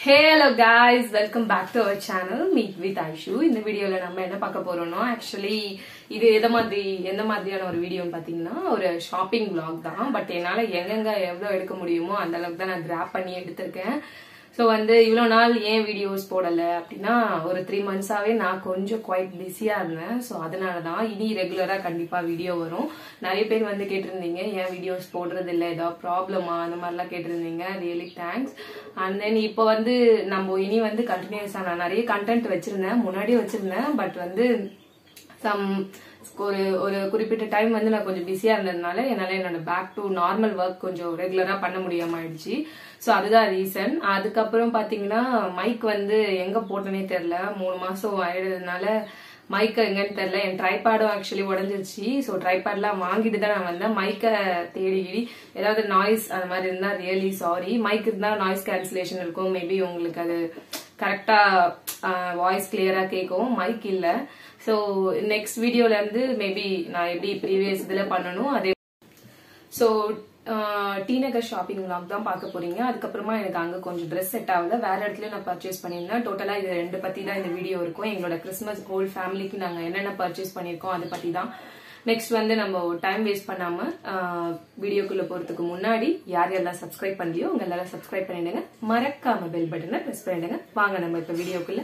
hello guys welcome back to our channel meet with Aishu இந்த வீடியோல நம்ம என்ன பார்க்க போறோம்னா ஆக்சுவலி இது எந்த மாதிரி எந்த மாதிரியான ஒரு வீடியோன்னு பாத்தீங்கன்னா ஒரு ஷாப்பிங் vlog தான் பட் என்னால எங்கெங்க எவ்வளவு எடுக்க முடியுமோ அந்த அளவுக்கு தான் நான் கிராப் பண்ணி எடுத்திருக்கேன் ஸோ வந்து இவ்வளோ நாள் ஏன் வீடியோஸ் போடலை அப்படின்னா ஒரு த்ரீ மந்த்ஸாவே நான் கொஞ்சம் குவைட் பிஸியா இருந்தேன் ஸோ அதனால தான் இனி ரெகுலரா கண்டிப்பா வீடியோ வரும் நிறைய பேர் வந்து கேட்டிருந்தீங்க ஏன் வீடியோஸ் போடுறது இல்லை ஏதாவது ப்ராப்ளமா அந்த மாதிரிலாம் கேட்டிருந்தீங்க ரியலி தேங்க்ஸ் அண்ட் தென் இப்போ வந்து நம்ம இனி வந்து கண்டினியூஸா நான் நிறைய கண்டென்ட் வச்சிருந்தேன் முன்னாடியே வச்சிருந்தேன் பட் வந்து சம் ஒரு ஒரு குறிப்பிட்ட டைம் வந்து நான் கொஞ்சம் பிஸியா இருந்ததுனால என்னால என்னோட பேக் டு நார்மல் ஒர்க் கொஞ்சம் ரெகுலரா பண்ண முடியாம ஆயிடுச்சு ஸோ அதுதான் ரீசன் அதுக்கப்புறம் பாத்தீங்கன்னா மைக் வந்து எங்க போட்டனே தெரியல மூணு மாசம் ஆயிடுறதுனால மைக்க எங்கன்னு தெரியல என் ட்ரைபேடும் ஆக்சுவலி உடஞ்சிருச்சு ஸோ ட்ரைபேட்லாம் வாங்கிட்டு தான் நான் வந்தேன் மைக்கை தேடி கிடி ஏதாவது நாய்ஸ் அந்த மாதிரி இருந்தா ரியலி சாரி மைக் இருந்தா நாய்ஸ் கேன்சலேஷன் இருக்கும் மேபி உங்களுக்கு அது கரெக்டா வாய்ஸ் கிளியரா கேட்கும் மைக் இல்ல ஸோ நெக்ஸ்ட் வீடியோல இருந்து மேபி நான் எப்படி ப்ரீவியஸ் இதுல பண்ணணும் அதே so T Nagar shopping vlog தான் பார்க்க போறீங்க அதுக்கப்புறமா எனக்கு அங்க கொஞ்சம் ட்ரெஸ் செட் ஆகல வேற இடத்துல நான் பர்ச்சேஸ் பண்ணியிருந்தேன் டோட்டலா இது ரெண்டு பத்தி தான் இந்த வீடியோ இருக்கும் எங்களோட கிறிஸ்மஸ் ஹோல் ஃபேமிலிக்கு நாங்க என்னென்ன பர்ச்சேஸ் பண்ணியிருக்கோம் அதை பத்தி தான் நெக்ஸ்ட் வந்து நம்ம டைம் வேஸ்ட் பண்ணாம வீடியோக்குள்ள போறதுக்கு முன்னாடி யார் யாரெல்லாம் சப்ஸ்கிரைப் பண்ணலையோ உங்க எல்லாரும் சப்ஸ்கிரைப் பண்ணிடுங்க மறக்காம பெல் பட்டனை ப்ரெஸ் பண்ணிடுங்க வாங்க நம்ம இப்ப வீடியோக்குள்ள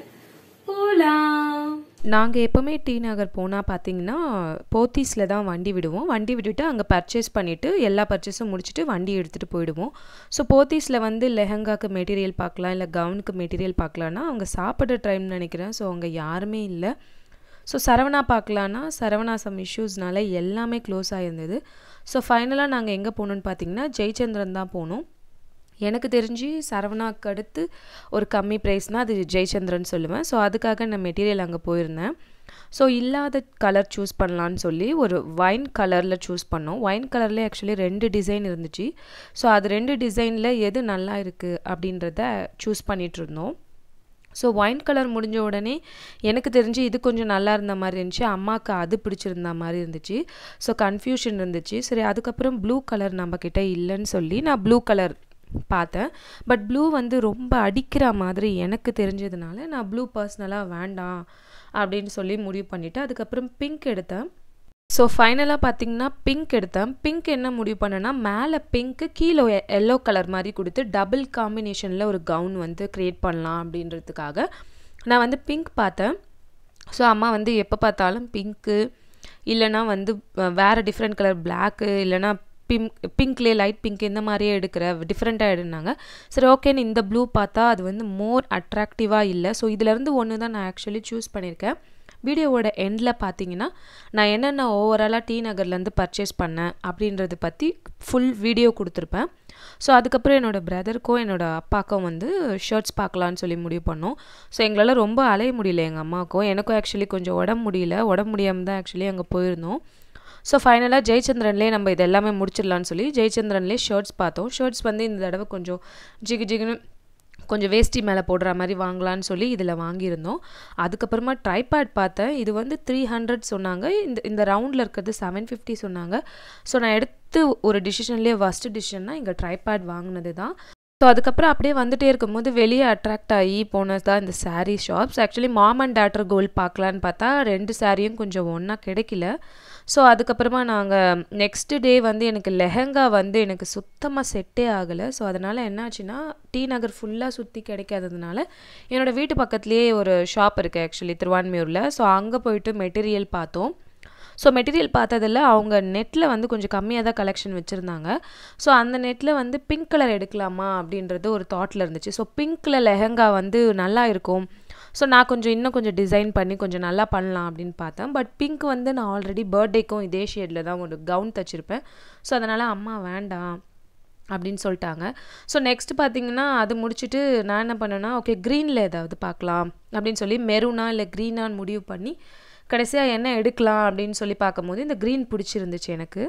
போலாம் நாங்கள் எப்போவுமே டி நகர் போனால் பார்த்தீங்கன்னா போத்தீஸில் தான் வண்டி விடுவோம் வண்டி விட்டுட்டு அங்கே பர்ச்சேஸ் பண்ணிவிட்டு எல்லா பர்ச்சேஸும் முடிச்சுட்டு வண்டி எடுத்துகிட்டு போயிடுவோம் ஸோ போத்தீஸில் வந்து லெஹங்காக்கு மெட்டீரியல் பார்க்கலாம் இல்லை கவுனுக்கு மெட்டீரியல் பார்க்கலான்னா அவங்க சாப்பிட்ற டைம் நினைக்கிறேன் ஸோ அங்கே யாருமே இல்லை ஸோ சரவணா பார்க்கலான்னா சரவணா சம் இஷ்யூஸ்னால எல்லாமே க்ளோஸ் ஆகிருந்தது ஸோ ஃபைனலாக நாங்கள் எங்கே போகணுன்னு பார்த்தீங்கன்னா ஜெயச்சந்திரன் தான் போனோம் எனக்கு தெரிஞ்சு சரவணாக்கு அடுத்து ஒரு கம்மி ப்ரைஸ்னால் அது ஜெயச்சந்திரன் சொல்லுவேன் ஸோ அதுக்காக நான் மெட்டீரியல் அங்கே போயிருந்தேன் ஸோ இல்லாத கலர் சூஸ் பண்ணலான்னு சொல்லி ஒரு ஒயின் கலரில் சூஸ் பண்ணோம் ஒயின் கலரில் ஆக்சுவலி ரெண்டு டிசைன் இருந்துச்சு ஸோ அது ரெண்டு டிசைனில் எது நல்லா இருக்குது அப்படின்றத சூஸ் பண்ணிகிட்டு இருந்தோம் ஸோ ஒயின் கலர் முடிஞ்ச உடனே எனக்கு தெரிஞ்சு இது கொஞ்சம் நல்லா இருந்த மாதிரி இருந்துச்சு அம்மாவுக்கு அது பிடிச்சிருந்த மாதிரி இருந்துச்சு ஸோ கன்ஃபியூஷன் இருந்துச்சு சரி அதுக்கப்புறம் ப்ளூ கலர் நம்மக்கிட்ட இல்லைன்னு சொல்லி நான் ப்ளூ கலர் பார்த்தேன் பட் ப்ளூ வந்து ரொம்ப அடிக்கிற மாதிரி எனக்கு தெரிஞ்சதுனால நான் ப்ளூ பர்சனலாக வேண்டாம் அப்படின்னு சொல்லி முடிவு பண்ணிவிட்டு அதுக்கப்புறம் பிங்க் எடுத்தேன் ஸோ ஃபைனலாக பார்த்தீங்கன்னா பிங்க் எடுத்தேன் பிங்க் என்ன முடிவு பண்ணேன்னா மேலே பிங்க்கு கீழே எல்லோ கலர் மாதிரி கொடுத்து டபுள் காம்பினேஷனில் ஒரு கவுன் வந்து க்ரியேட் பண்ணலாம் அப்படின்றதுக்காக நான் வந்து பிங்க் பார்த்தேன் ஸோ அம்மா வந்து எப்போ பார்த்தாலும் பிங்க்கு இல்லைனா வந்து வேறு டிஃப்ரெண்ட் கலர் பிளாக்கு இல்லைனா பிங்க் பிங்க்லேயே லைட் பிங்க் இந்த மாதிரியே எடுக்கிற டிஃப்ரெண்ட்டாக எடுனாங்க சரி ஓகேன்னு இந்த ப்ளூ பார்த்தா அது வந்து மோர் அட்ராக்டிவாக இல்லை ஸோ இதுலேருந்து ஒன்று தான் நான் ஆக்சுவலி சூஸ் பண்ணியிருக்கேன் வீடியோவோட எண்டில் பார்த்தீங்கன்னா நான் என்னென்ன ஓவராலாக டி நகர்லேருந்து பர்ச்சேஸ் பண்ணேன் அப்படின்றத பற்றி ஃபுல் வீடியோ கொடுத்துருப்பேன் ஸோ அதுக்கப்புறம் என்னோடய பிரதருக்கும் என்னோடய அப்பாவுக்கும் வந்து ஷர்ட்ஸ் பார்க்கலான்னு சொல்லி முடிவு பண்ணோம் ஸோ எங்களால் ரொம்ப அலைய முடியல எங்கள் அம்மாவுக்கும் எனக்கும் ஆக்சுவலி கொஞ்சம் உடம்பு முடியல உடம்பு முடியாமல் தான் ஆக்சுவலி அங்கே போயிருந்தோம் ஸோ ஃபைனலாக ஜெயச்சந்திரன்லேயே நம்ம இது எல்லாமே முடிச்சிடலான்னு சொல்லி ஜெயச்சந்திரன்லேயே ஷர்ட்ஸ் பார்த்தோம் ஷர்ட்ஸ் வந்து இந்த தடவை கொஞ்சம் ஜிகு ஜிகுன்னு கொஞ்சம் வேஷ்டி மேலே போடுற மாதிரி வாங்கலான்னு சொல்லி இதில் வாங்கியிருந்தோம் அதுக்கப்புறமா ட்ரைபேட் பார்த்தேன் இது வந்து த்ரீ ஹண்ட்ரட் சொன்னாங்க இந்த இந்த ரவுண்டில் இருக்கிறது செவன் ஃபிஃப்டி சொன்னாங்க ஸோ நான் எடுத்து ஒரு டிசிஷன்லேயே ஃபஸ்ட்டு டிசிஷன்னா இங்கே ட்ரைபேட் வாங்கினது தான் ஸோ அதுக்கப்புறம் அப்படியே வந்துட்டே இருக்கும்போது வெளியே அட்ராக்ட் ஆகி போனது தான் இந்த sari shops actually mom and daughter gold பார்க்கலான்னு பார்த்தா ரெண்டு சாரியும் கொஞ்சம் ஒன்றா கிடைக்கல ஸோ அதுக்கப்புறமா நாங்கள் நெக்ஸ்ட் டே வந்து எனக்கு லெஹங்கா வந்து எனக்கு சுத்தமாக செட்டே ஆகலை ஸோ அதனால் என்னாச்சுன்னா டி நகர் ஃபுல்லாக சுற்றி கிடைக்காததுனால என்னோடய வீட்டு பக்கத்துலேயே ஒரு ஷாப் இருக்குது ஆக்சுவலி திருவான்மியூரில் ஸோ அங்கே போயிட்டு மெட்டீரியல் பார்த்தோம் ஸோ மெட்டீரியல் பார்த்ததில் அவங்க நெட்டில் வந்து கொஞ்சம் கம்மியாக தான் கலெக்ஷன் வச்சுருந்தாங்க ஸோ அந்த நெட்டில் வந்து பிங்க் கலர் எடுக்கலாமா அப்படின்றது ஒரு தாட்டில் இருந்துச்சு ஸோ பிங்க்கில் லெஹங்கா வந்து நல்லா இருக்கும் ஸோ நான் கொஞ்சம் இன்னும் கொஞ்சம் டிசைன் பண்ணி கொஞ்சம் நல்லா பண்ணலாம் அப்படின்னு பார்த்தேன் பட் பிங்க் வந்து நான் ஆல்ரெடி பர்த்டேக்கும் இதே ஷேடில் தான் ஒரு கவுன் தச்சிருப்பேன் ஸோ அதனால் அம்மா வேண்டாம் அப்படின்னு சொல்லிட்டாங்க ஸோ நெக்ஸ்ட் பார்த்தீங்கன்னா அது முடிச்சுட்டு நான் என்ன பண்ணேன்னா ஓகே க்ரீனில் ஏதாவது பார்க்கலாம் அப்படின்னு சொல்லி மெரூனா இல்லை க்ரீனான்னு முடிவு பண்ணி கடைசியாக என்ன எடுக்கலாம் அப்படின்னு சொல்லி பார்க்கும்போது இந்த க்ரீன் பிடிச்சிருந்துச்சு எனக்கு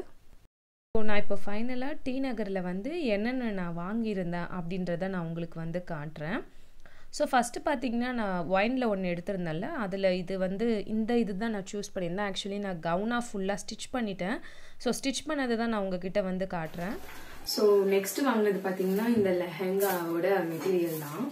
ஸோ நான் இப்போ ஃபைனலாக டி நகரில் வந்து என்னென்ன நான் வாங்கியிருந்தேன் அப்படின்றத நான் உங்களுக்கு வந்து காட்டுறேன் ஸோ ஃபஸ்ட்டு பார்த்தீங்கன்னா நான் ஒயினில் ஒன்று எடுத்திருந்தேன்ல அதில் இது வந்து இந்த இது தான் நான் சூஸ் பண்ணியிருந்தேன் ஆக்சுவலி நான் கவுனாக ஃபுல்லாக ஸ்டிச் பண்ணிட்டேன் ஸோ ஸ்டிச் பண்ணது தான் நான் உங்ககிட்ட வந்து காட்டுறேன் ஸோ நெக்ஸ்ட் வாங்கினது பார்த்தீங்கன்னா இந்த லெஹெங்காவோட மெட்டீரியல் தான்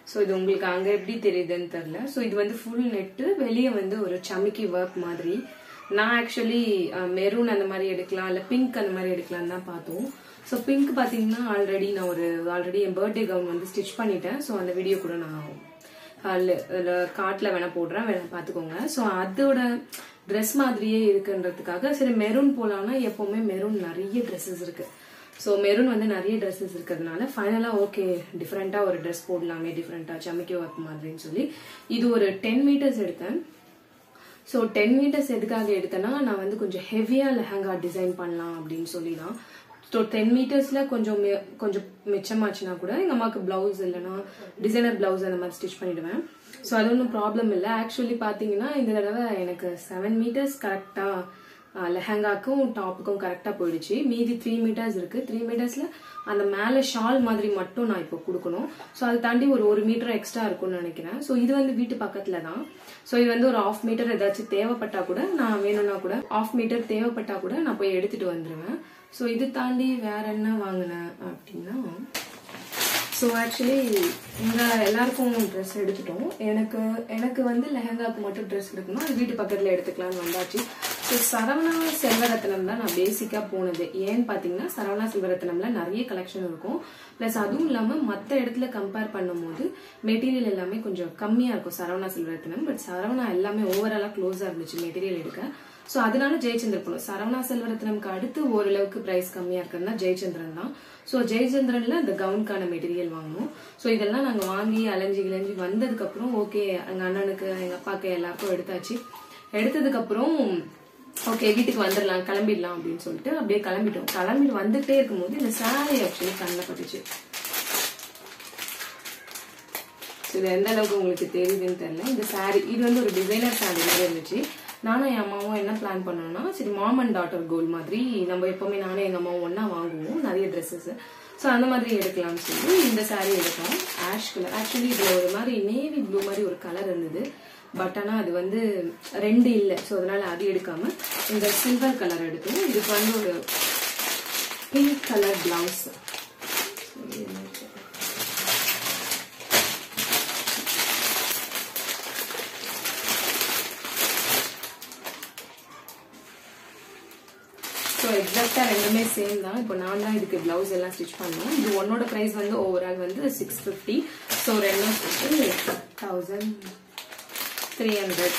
ஸோ இது உங்களுக்கு அங்க எப்படி தெரியுதுன்னு தெரியல ஸோ இது வந்து ஃபுல் நெட்டு வெளியே வந்து ஒரு சமிக்கி ஒர்க் மாதிரி நான் ஆக்சுவலி மெரூன் அந்த மாதிரி எடுக்கலாம் இல்லை பிங்க் அந்த மாதிரி எடுக்கலாம் தான் பார்த்தோம் ஸோ பிங்க் பார்த்தீங்கன்னா ஆல்ரெடி நான் ஒரு ஆல்ரெடி என் பர்த்டே கவுன் வந்து ஸ்டிச் பண்ணிட்டேன் ஸோ அந்த வீடியோ கூட நான் காட்டில் வேணா போடுறேன் வேணா பார்த்துக்கோங்க ஸோ அதோட ட்ரெஸ் மாதிரியே இருக்குன்றதுக்காக சரி மெரூன் போலாம்னா எப்பவுமே மெரூன் நிறைய ட்ரெஸ்ஸஸ் இருக்கு ஸோ மெரூன் வந்து நிறைய ட்ரெஸ்ஸஸ் இருக்கிறதுனால ஃபைனலாக ஓகே டிஃப்ரெண்ட்டாக ஒரு ட்ரெஸ் போடலாமே டிஃப்ரெண்ட்டாக சமைக்க ஒர்க் மாதிரின்னு சொல்லி இது ஒரு டென் மீட்டர்ஸ் எடுத்தேன் ஸோ டென் மீட்டர்ஸ் எதுக்காக எடுத்தேன்னா நான் வந்து கொஞ்சம் ஹெவியாக லெஹங்கா டிசைன் பண்ணலாம் அப்படின்னு சொல்லி தான் ஸோ டென் மீட்டர்ஸில் கொஞ்சம் மி- கொஞ்சம் மிச்சமாச்சுன்னா கூட எங்கள் அம்மாவுக்கு ப்ளவுஸ் இல்லைன்னா டிசைனர் ப்ளவுஸ் அந்த மாதிரி ஸ்டிச் பண்ணிடுவேன் ஸோ அது ஒன்றும் ப்ராப்ளம் இல்லை ஆக்சுவலி பார்த்தீங்கன்னா இந்த தடவை எனக்கு செவன் மீட்டர்ஸ் கரெக்டாக லெஹங்காக்கும் டாப்புக்கும் கரெக்டாக போயிடுச்சு மீதி த்ரீ மீட்டர்ஸ் இருக்கு த்ரீ மீட்டர்ஸ்ல அந்த மேலே ஷால் மாதிரி மட்டும் நான் இப்போ கொடுக்கணும் ஸோ அதை தாண்டி ஒரு ஒரு மீட்டர் எக்ஸ்ட்ரா இருக்கும்னு நினைக்கிறேன் ஸோ இது வந்து வீட்டு பக்கத்துல தான் ஸோ இது வந்து ஒரு ஆஃப் மீட்டர் ஏதாச்சும் தேவைப்பட்டா கூட நான் வேணும்னா கூட ஆஃப் மீட்டர் தேவைப்பட்டா கூட நான் போய் எடுத்துட்டு வந்துருவேன் ஸோ இது தாண்டி வேற என்ன வாங்கினேன் அப்படின்னா ஸோ ஆக்சுவலி இங்கே எல்லாருக்கும் ட்ரெஸ் எடுத்துட்டோம் எனக்கு எனக்கு வந்து லெஹங்காக்கு மட்டும் ட்ரெஸ் எடுக்கணும் அது வீட்டு பக்கத்தில் எடுத்துக்கலாம்னு வந்தாச்சு ஸோ சரவணா செல்வரத்னம் தான் நான் பேசிக்காக போனது ஏன்னு பார்த்தீங்கன்னா சரவணா செல்வரத்னம்ல நிறைய கலெக்ஷன் இருக்கும் ப்ளஸ் அதுவும் இல்லாமல் மற்ற இடத்துல கம்பேர் பண்ணும்போது மெட்டீரியல் எல்லாமே கொஞ்சம் கம்மியாக இருக்கும் சரவணா செல்வரத்னம் பட் சரவணா எல்லாமே ஓவராலாக க்ளோஸாக இருந்துச்சு மெட்டீரியல் எடுக்க ஸோ அதனால ஜெயச்சந்திரன் போனோம் சரவணா செல்வரத்னம்க்கு அடுத்து ஓரளவுக்கு பிரைஸ் கம்மியா இருக்குன்னா ஜெயச்சந்திரன் தான் ஸோ ஜெயச்சந்திரன்ல அந்த கவுனுக்கான மெட்டீரியல் வாங்கணும் ஸோ இதெல்லாம் நாங்கள் வாங்கி அலைஞ்சி கிளைஞ்சி வந்ததுக்கு அப்புறம் ஓகே எங்க அண்ணனுக்கு எங்க அப்பாக்கு எல்லாருக்கும் எடுத்தாச்சு எடுத்ததுக்கு அப்புறம் ஓகே வீட்டுக்கு வந்துடலாம் கிளம்பிடலாம் அப்படின்னு சொல்லிட்டு அப்படியே கிளம்பிட்டோம் கிளம்பிட்டு வந்துட்டே இருக்கும்போது இந்த சாரி ஆக்சுவலி கண்ணில் பட்டுச்சு So, இது எந்த அளவுக்கு உங்களுக்கு தெரியுதுன்னு தெரியல இந்த saree இது வந்து ஒரு டிசைனர் saree மாதிரி இருந்துச்சு நானும் என் அம்மாவும் என்ன பிளான் பண்ணோம்னா சரி மாம் அண்ட் டாட்டர் கோல் மாதிரி நம்ம எப்பவுமே நானும் எங்க அம்மாவும் ஒண்ணா வாங்குவோம் நிறைய ட்ரெஸ்ஸஸ் ஸோ அந்த மாதிரி எடுக்கலாம்னு சொல்லி இந்த saree எடுத்தோம் ஆஷ் கலர் ஆக்சுவலி இதுல ஒரு மாதிரி நேவி ப்ளூ மாதிரி ஒரு கலர் இருந்தது பட் ஆனா அது வந்து ரெண்டு இல்லை ஸோ அதனால அது எடுக்காம இந்த சில்வர் கலர் எடுத்தோம் இதுக்கு வந்து ஒரு பிங்க் கலர் பிளவுஸ் ஸோ எக்ஸாக்டாக ரெண்டுமே சேம் தான் இப்போ நான் தான் இதுக்கு பிளவுஸ் எல்லாம் ஸ்டிச் பண்ணேன் இது ஒன்னோட ப்ரைஸ் வந்து ஓவரால் வந்து சிக்ஸ் ஃபிஃப்டி ஸோ ரெண்டும் சேர்த்து தௌசண்ட் த்ரீ ஹண்ட்ரட்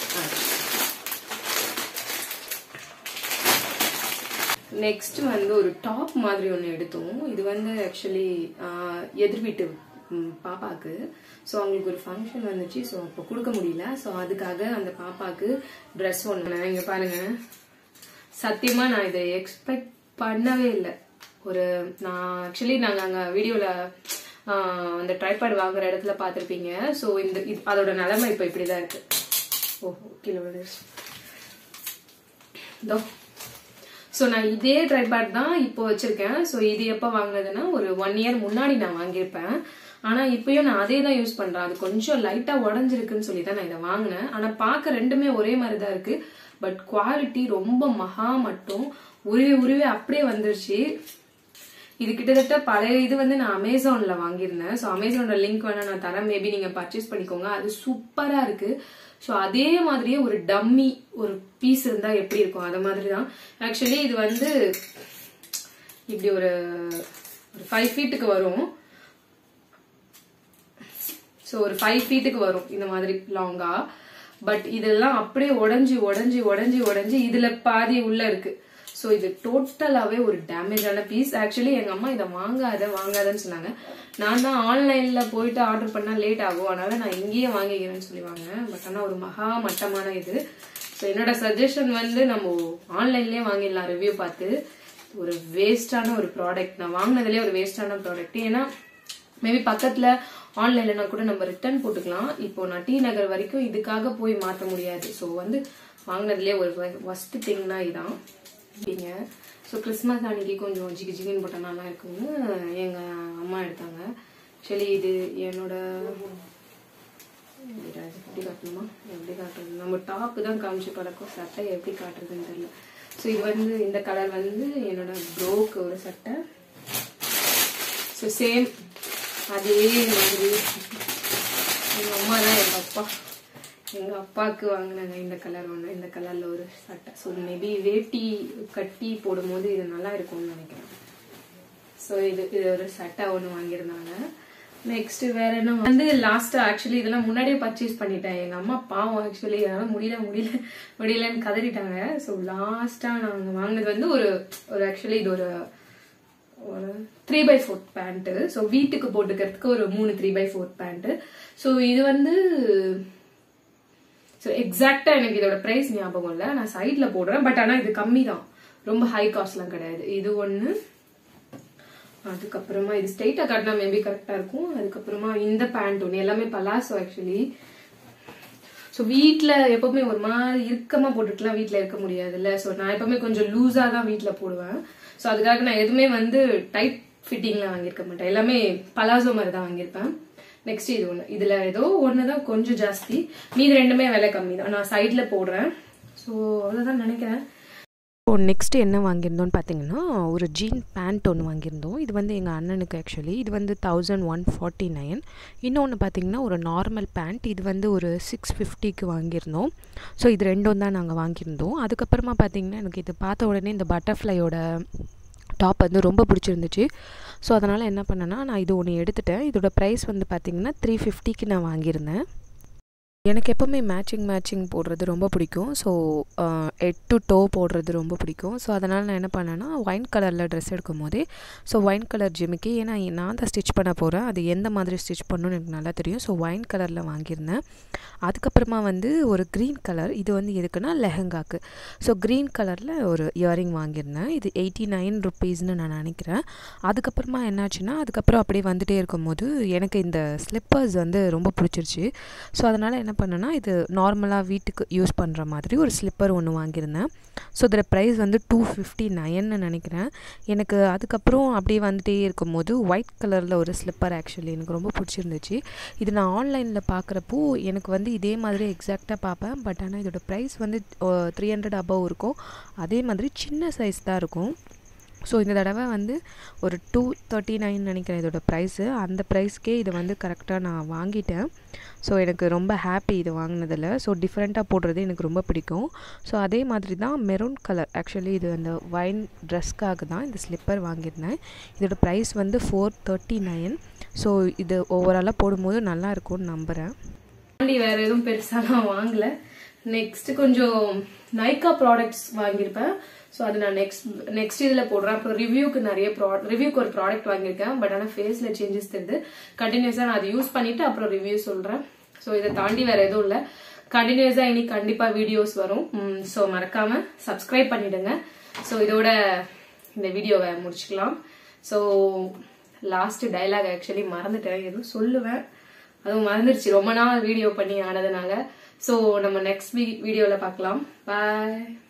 நெக்ஸ்ட் வந்து ஒரு டாப் மாதிரி ஒன்று எடுத்தோம் இது வந்து ஆக்சுவலி எதிர் வீட்டு ம், பாப்பாக்கு ஸோ அவங்களுக்கு ஒரு ஃபங்க்ஷன் வந்துச்சு ஸோ அப்போ கொடுக்க முடியல ஸோ அதுக்காக அந்த பாப்பாக்கு ட்ரெஸ் ஒன்று இங்கே பாருங்க சத்தியமா நான் இதை எக்ஸ்பெக்ட் பண்ணவே இல்லை ஒரு நான் ஆக்சுவலி நாங்கள் அங்கே வீடியோவில் அந்த ட்ரைபாட் வாங்குற இடத்துல பார்த்துருப்பீங்க ஸோ இந்த இது அதோட நிலைமை இப்போ இப்படி தான் இருக்கு ஓ கீழே விழுந்துருச்சு இதோ ஸோ நான் இதே ட்ரைபேட் தான் இப்போ வச்சிருக்கேன் ஸோ இது எப்போ வாங்கினதுன்னா ஒரு ஒன் இயர் முன்னாடி நான் வாங்கியிருப்பேன் ஆனால் இப்பயும் நான் அதே தான் யூஸ் பண்றேன் அது கொஞ்சம் லைட்டா உடஞ்சிருக்குன்னு சொல்லி தான் நான் இதை வாங்கினேன் ஆனால் பார்க்க ரெண்டுமே ஒரே மாதிரி தான் இருக்கு பட் குவாலிட்டி ரொம்ப மகா மட்டும் உருவி உருவி அப்படியே வந்துருச்சு இது கிட்டத்தட்ட பழைய இது வந்து நான் அமேசான்ல வாங்கியிருந்தேன் ஸோ அமேசானோட லிங்க் வேணா நான் தரேன் மேபி நீங்க பர்ச்சேஸ் பண்ணிக்கோங்க அது சூப்பரா இருக்கு ஸோ அதே மாதிரியே ஒரு டம்மி ஒரு பீஸ் இருந்தா எப்படி இருக்கும் அது மாதிரி தான் ஆக்சுவலி இது வந்து இப்படி ஒரு ஒரு ஃபைவ் ஃபீட்டுக்கு வரும் ஸோ ஒரு ஃபைவ் ஃபீட்டுக்கு வரும் இந்த மாதிரி லாங்கா பட் இதெல்லாம் அப்படியே உடஞ்சி உடஞ்சி உடஞ்சி உடஞ்சி இதுல பாதி உள்ள இருக்கு ஸோ இது டோட்டலாவே ஒரு டேமேஜான பீஸ் ஆக்சுவலி எங்க அம்மா இதை வாங்காத வாங்காதன்னு சொன்னாங்க நான் தான் ஆன்லைன்ல போயிட்டு ஆர்டர் பண்ணா லேட் ஆகும் அதனால நான் இங்கேயே வாங்கிக்கிறேன்னு சொல்லி வாங்கினேன் பட் ஆனா ஒரு மகா மட்டமான இது ஸோ என்னோட சஜஷன் வந்து நம்ம ஆன்லைன்லயே வாங்கிடலாம் ரிவ்யூ பார்த்து ஒரு வேஸ்டான ஒரு ப்ராடக்ட் நான் வாங்கினதுலேயே ஒரு வேஸ்டான ப்ராடக்ட் ஏன்னா மேபி பக்கத்துல ஆன்லைன்லனா கூட நம்ம ரிட்டர்ன் போட்டுக்கலாம் இப்போ நான் டி நகர் வரைக்கும் இதுக்காக போய் மாத்த முடியாது ஸோ வந்து வாங்கினதுலேயே ஒரு ஃபர்ஸ்ட் திங்னா இதான் அப்படிங்க ஸோ கிறிஸ்மஸ் அன்னைக்கு கொஞ்சம் ஜிகி ஜிகின்னு போட்ட நல்லா இருக்குன்னு எங்க அம்மா எடுத்தாங்க ஆக்சுவலி இது என்னோட இது எப்படி காட்டணுமா எப்படி காட்டுறது நம்ம டாப்பு தான் காமிச்சு பழக்கம் சட்டை எப்படி காட்டுறதுன்னு தெரியல ஸோ இது வந்து இந்த கலர் வந்து என்னோட ப்ரோக்கு ஒரு சட்டை ஸோ சேம் அதே மாதிரி அம்மா தான் எங்க அப்பா எங்க அப்பாவுக்கு வாங்கினாங்க இந்த கலர் ஒன்று இந்த கலர்ல ஒரு சட்டை ஸோ மேபி வேட்டி கட்டி போடும்போது இது நல்லா இருக்கும்னு நினைக்கிறேன் ஸோ இது இது ஒரு சட்டை ஒன்று வாங்கியிருந்தாங்க நெக்ஸ்ட் வேற என்ன வந்து லாஸ்ட் ஆக்சுவலி இதெல்லாம் முன்னாடியே பர்ச்சேஸ் பண்ணிட்டேன் எங்க அம்மா பாவம் ஆக்சுவலி என்னால முடியல முடியல முடியலன்னு கதறிட்டாங்க ஸோ லாஸ்டா நாங்க வாங்கினது வந்து ஒரு ஒரு ஆக்சுவலி இது ஒரு ஒரு three by fourth pant so வீட்டுக்கு போட்டுக்கிறதுக்கு ஒரு மூணு three by fourth pant so இது வந்து ஸோ எக்ஸாக்டா எனக்கு இதோட பிரைஸ் ஞாபகம் இல்லை நான் சைட்ல போடுறேன் பட் ஆனால் இது கம்மி தான் ரொம்ப ஹை காஸ்ட்லாம் கிடையாது இது ஒன்று அதுக்கப்புறமா இது ஸ்ட்ரைட்டா காட்டினா மேபி கரெக்டா இருக்கும் அதுக்கப்புறமா இந்த பேண்ட் ஒன்று எல்லாமே பலாசோ ஆக்சுவலி ஸோ வீட்டில் எப்பவுமே ஒரு மாதிரி இறுக்கமா போட்டுட்டுலாம் வீட்டில் இருக்க முடியாதுல்ல ஸோ நான் எப்பவுமே கொஞ்சம் லூஸாக தான் வீட்டில் போடுவேன் ஸோ அதுக்காக நான் எதுவுமே வந்து டைட் ஃபிட்டிங்ல வாங்கியிருக்க மாட்டேன் எல்லாமே பலாசோ மாதிரி தான் வாங்கியிருப்பேன் நெக்ஸ்ட் இது ஒன்று இதில் ஏதோ ஒன்று தான் கொஞ்சம் ஜாஸ்தி மீது ரெண்டுமே விலை கம்மி தான் நான் சைடில் போடுறேன் ஸோ அவ்வளோதான் நினைக்கிறேன் ஸோ நெக்ஸ்ட் என்ன வாங்கியிருந்தோம்னு பார்த்தீங்கன்னா ஒரு ஜீன் பேண்ட் ஒன்று வாங்கியிருந்தோம் இது வந்து எங்கள் அண்ணனுக்கு ஆக்சுவலி இது வந்து தௌசண்ட் ஒன் ஃபார்ட்டி நைன் இன்னொன்று பார்த்தீங்கன்னா ஒரு நார்மல் பேண்ட் இது வந்து ஒரு சிக்ஸ் ஃபிஃப்டிக்கு வாங்கியிருந்தோம் ஸோ இது ரெண்டும் தான் நாங்கள் வாங்கியிருந்தோம் அதுக்கப்புறமா பார்த்தீங்கன்னா எனக்கு இது பார்த்த உடனே இந்த பட்டர்ஃப்ளையோட டாப் வந்து ரொம்ப பிடிச்சிருந்துச்சு ஸோ அதனால் என்ன பண்ணேன்னா நான் இது ஒன்று எடுத்துட்டேன் இதோட ப்ரைஸ் வந்து பார்த்தீங்கன்னா த்ரீ ஃபிஃப்டிக்கு நான் வாங்கியிருந்தேன் எனக்கு எப்போவுமே மேட்சிங் மேட்சிங் போடுறது ரொம்ப பிடிக்கும் ஸோ எட் டு டோ போடுறது ரொம்ப பிடிக்கும் ஸோ அதனால் நான் என்ன பண்ணேன்னா ஒயின் கலரில் ட்ரெஸ் எடுக்கும் போதே ஸோ ஒயின் கலர் ஜிமிக்கி ஏன்னா நான் தான் ஸ்டிச் பண்ண போகிறேன் அது எந்த மாதிரி ஸ்டிச் பண்ணணும்னு எனக்கு நல்லா தெரியும் ஸோ ஒயின் கலரில் வாங்கியிருந்தேன் அதுக்கப்புறமா வந்து ஒரு க்ரீன் கலர் இது வந்து எதுக்குன்னா லெஹங்காக்கு ஸோ க்ரீன் கலரில் ஒரு இயரிங் வாங்கியிருந்தேன் இது எயிட்டி நைன் ருப்பீஸ்னு நான் நினைக்கிறேன் அதுக்கப்புறமா என்னாச்சுன்னா அதுக்கப்புறம் அப்படியே வந்துட்டே இருக்கும்போது எனக்கு இந்த ஸ்லிப்பர்ஸ் வந்து ரொம்ப பிடிச்சிருச்சு ஸோ அதனால் என்ன பண்ணேன்னா இது நார்மலாக வீட்டுக்கு யூஸ் பண்ணுற மாதிரி ஒரு ஸ்லிப்பர் ஒன்று வாங்கியிருந்தேன் ஸோ இதோட ப்ரைஸ் வந்து டூ ஃபிஃப்டி நைன்னு நினைக்கிறேன் எனக்கு அதுக்கப்புறம் அப்படியே வந்துட்டே இருக்கும்போது ஒயிட் கலரில் ஒரு ஸ்லிப்பர் ஆக்சுவலி எனக்கு ரொம்ப பிடிச்சிருந்துச்சு இது நான் ஆன்லைனில் பார்க்குறப்போ எனக்கு வந்து இதே மாதிரி எக்ஸாக்டாக பார்ப்பேன் பட் ஆனால் இதோட ப்ரைஸ் வந்து த்ரீ ஹண்ட்ரட் அபவ் இருக்கும் அதே மாதிரி சின்ன சைஸ் தான் இருக்கும் ஸோ இந்த தடவை வந்து ஒரு டூ தேர்ட்டி நைன் நினைக்கிறேன் இதோட ப்ரைஸு அந்த ப்ரைஸ்க்கே இதை வந்து கரெக்டாக நான் வாங்கிட்டேன் ஸோ எனக்கு ரொம்ப ஹாப்பி இது வாங்கினதில் ஸோ டிஃப்ரெண்ட்டாக போடுறது எனக்கு ரொம்ப பிடிக்கும் ஸோ அதே மாதிரி தான் மெரூன் கலர் ஆக்சுவலி இது அந்த வைன் ட்ரெஸ்க்காக தான் இந்த ஸ்லிப்பர் வாங்கியிருந்தேன் இதோட ப்ரைஸ் வந்து ஃபோர் தேர்ட்டி நைன் ஸோ இது ஓவராலாக போடும்போது நல்லா இருக்கும்னு நம்புகிறேன் தாண்டி வேற எதுவும் பெருசா நான் வாங்கல நெக்ஸ்ட் கொஞ்சம் நைக்கா ப்ராடக்ட்ஸ் வாங்கியிருப்பேன் ஸோ அது நான் நெக்ஸ்ட் நெக்ஸ்ட் இதுல போடுறேன் அப்புறம் ரிவ்யூக்கு நிறைய ப்ராடக்ட் ரிவ்யூக்கு ஒரு ப்ராடக்ட் வாங்கியிருக்கேன் பட் ஆனால் ஃபேஸ்ல சேஞ்சஸ் தெரியுது கண்டினியூஸா நான் அதை யூஸ் பண்ணிட்டு அப்புறம் ரிவ்யூ சொல்றேன் ஸோ இதை தாண்டி வேற எதுவும் இல்லை கண்டினியூஸா இனி கண்டிப்பா வீடியோஸ் வரும் ஸோ மறக்காம சப்ஸ்கிரைப் பண்ணிடுங்க ஸோ இதோட இந்த வீடியோவை முடிச்சுக்கலாம் ஸோ லாஸ்ட் டைலாக் ஆக்சுவலி மறந்துட்டேன் எதுவும் சொல்லுவேன் அதுவும் மறந்துருச்சு ரொம்ப நாள் வீடியோ பண்ணி ஆனதுனால ஸோ நம்ம நெக்ஸ்ட் வீடியோவில் பார்க்கலாம் பாய்